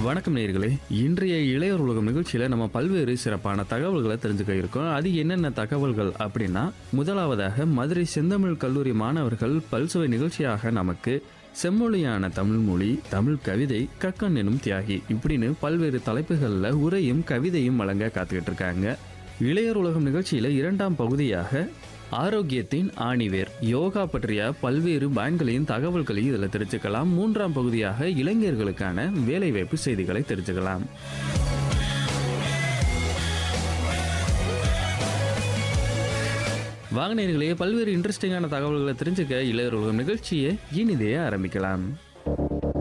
வணக்கம் நேயர்களே இன்றைய இளையோர் உலகம் நிகழ்ச்சியில் நம்ம பல்வேறு சிறப்பான தகவல்களை தெரிஞ்சுக்க இருக்கோம் அது என்னென்ன தகவல்கள் அப்படின்னா முதலாவதாக மதுரை செந்தமிழ் கல்லூரி மாணவர்கள் பல்சுவை நிகழ்ச்சியாக நமக்கு செம்மொழியான தமிழ் மொழி தமிழ் கவிதை கக்கன் எனும் தியாகி இப்படின்னு பல்வேறு தலைப்புகளில் உரையும் கவிதையும் வழங்க காத்துக்கிட்டு இருக்காங்க இளையோர் உலகம் நிகழ்ச்சியில் இரண்டாம் பகுதியாக ஆரோக்கியத்தின் ஆணிவேர் யோகா பற்றிய பல்வேறு பயன்களையும் தகவல்களையும் இதில் தெரிஞ்சுக்கலாம் மூன்றாம் பகுதியாக இளைஞர்களுக்கான வேலைவாய்ப்பு செய்திகளை தெரிஞ்சுக்கலாம் வாகனர்களே பல்வேறு இன்ட்ரெஸ்டிங்கான தகவல்களை தெரிஞ்சுக்க இளையர் உலகம் நிகழ்ச்சியை இனிதே ஆரம்பிக்கலாம்